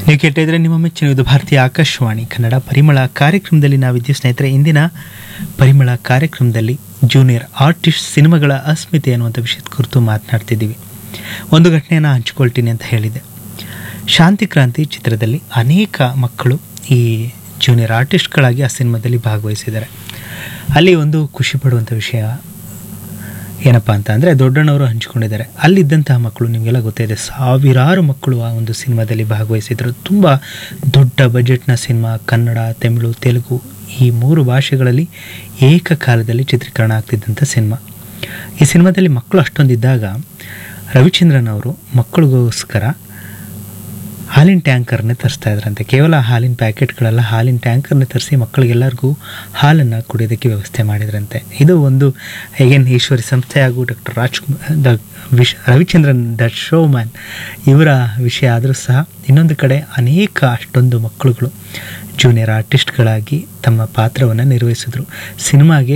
ನೀವು ಕೇಳ್ತಾ ನಿಮ್ಮ ಮೆಚ್ಚಿನ ಇದು ಭಾರತೀಯ ಆಕಾಶವಾಣಿ ಕನ್ನಡ ಪರಿಮಳ ಕಾರ್ಯಕ್ರಮದಲ್ಲಿ ನಾವಿದ್ದೀವಿ ಸ್ನೇಹಿತರೆ ಇಂದಿನ ಪರಿಮಳ ಕಾರ್ಯಕ್ರಮದಲ್ಲಿ ಜೂನಿಯರ್ ಆರ್ಟಿಸ್ಟ್ ಸಿನಿಮಾಗಳ ಅಸ್ಮಿತೆ ಅನ್ನುವಂಥ ವಿಷಯದ ಕುರಿತು ಮಾತನಾಡ್ತಿದ್ದೀವಿ ಒಂದು ಘಟನೆಯನ್ನು ಹಂಚಿಕೊಳ್ತೀನಿ ಅಂತ ಹೇಳಿದೆ ಶಾಂತಿ ಕ್ರಾಂತಿ ಚಿತ್ರದಲ್ಲಿ ಅನೇಕ ಮಕ್ಕಳು ಈ ಜೂನಿಯರ್ ಆರ್ಟಿಸ್ಟ್ಗಳಾಗಿ ಆ ಸಿನಿಮಾದಲ್ಲಿ ಭಾಗವಹಿಸಿದ್ದಾರೆ ಅಲ್ಲಿ ಒಂದು ಖುಷಿ ಪಡುವಂಥ ವಿಷಯ ಏನಪ್ಪ ಅಂತ ಅಂದರೆ ದೊಡ್ಡಣ್ಣವರು ಹಂಚಿಕೊಂಡಿದ್ದಾರೆ ಅಲ್ಲಿದ್ದಂತಹ ಮಕ್ಕಳು ನಿಮಗೆಲ್ಲ ಗೊತ್ತಿದೆ ಸಾವಿರಾರು ಮಕ್ಕಳು ಆ ಒಂದು ಸಿನಿಮಾದಲ್ಲಿ ಭಾಗವಹಿಸಿದರು ತುಂಬ ದೊಡ್ಡ ಬಜೆಟ್ನ ಸಿನಿಮಾ ಕನ್ನಡ ತಮಿಳು ತೆಲುಗು ಈ ಮೂರು ಭಾಷೆಗಳಲ್ಲಿ ಏಕಕಾಲದಲ್ಲಿ ಚಿತ್ರೀಕರಣ ಆಗ್ತಿದ್ದಂಥ ಸಿನಿಮಾ ಈ ಸಿನಿಮಾದಲ್ಲಿ ಮಕ್ಕಳು ಅಷ್ಟೊಂದಿದ್ದಾಗ ರವಿಚಂದ್ರನ್ ಅವರು ಮಕ್ಕಳಿಗೋಸ್ಕರ ಹಾಲಿನ ಟ್ಯಾಂಕರ್ನೇ ತರಿಸ್ತಾ ಇದ್ರಂತೆ ಕೇವಲ ಹಾಲಿನ ಪ್ಯಾಕೆಟ್ಗಳೆಲ್ಲ ಹಾಲಿನ ಟ್ಯಾಂಕರ್ನೇ ತರಿಸಿ ಮಕ್ಕಳಿಗೆಲ್ಲರಿಗೂ ಹಾಲನ್ನು ಕುಡಿಯೋದಕ್ಕೆ ವ್ಯವಸ್ಥೆ ಮಾಡಿದ್ರಂತೆ ಇದು ಒಂದು ಹೇಗೇನು ಈಶ್ವರಿ ಸಂಸ್ಥೆ ಹಾಗೂ doctor Rajkumar the wish Ravichandran the showman ಇವರ ವಿಷಯ ಆದರೂ ಸಹ ಇನ್ನೊಂದು ಕಡೆ ಅನೇಕ ಅಷ್ಟೊಂದು ಮಕ್ಕಳುಗಳು ಜೂನಿಯರ್ ಆರ್ಟಿಸ್ಟ್ಗಳಾಗಿ ತಮ್ಮ ಪಾತ್ರವನ್ನು ನಿರ್ವಹಿಸಿದ್ರು ಸಿನಿಮಾಗೆ